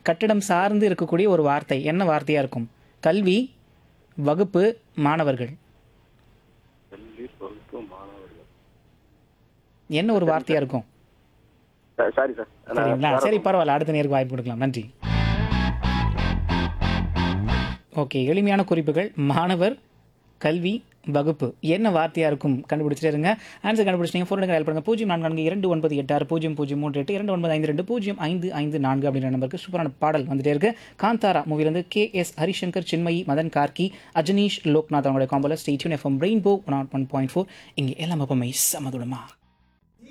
கட்டிடம் சார்ந்து இருக்கக்கூடிய ஒரு வார்த்தை என்ன வார்த்தையாக இருக்கும் கல்வி வகுப்பு மாணவர்கள் கல்வி வகுப்பு மாணவர்கள் என்ன ஒரு வார்த்தையாக இருக்கும் சாரி சார் சரிங்களா சரி பரவாயில்ல அடுத்த நேருக்கு வாய்ப்பு கொடுக்கலாம் நன்றி ஓகே எளிமையான குறிப்புகள் மாணவர் கல்வி வகுப்பு என்ன வார்த்தையாக இருக்கும் கண்டுபிடிச்சிட்டே இருங்க ஆன்சர் கண்டுபிடிச்சிங்க ஃபோன் ஹெல்ப் பண்ணுங்க பூஜ்ஜியம் நான்கு நான்கு இரண்டு ஒன்பது எட்டு ஆறு பூஜ்ஜியம் பூஜ்ஜியம் மூன்று எட்டு இரண்டு ஒன்பது ஐந்து ரெண்டு பூஜ்ஜியம் ஐந்து ஐந்து நான்கு அப்படின்ற நம்பருக்கு சூப்பரான பாடல் வந்துட்டே இருக்கு காந்தாரா மூவிலேருந்து கே எஸ் ஹரிசங்கர் சின்மயி மதன் கார்கி அஜனீஷ் லோக்நாத் அவங்களுடைய காம்போல stay tune FM rainbow one one point four இங்கே எல்லாம் எப்பவுமே சமதுடமா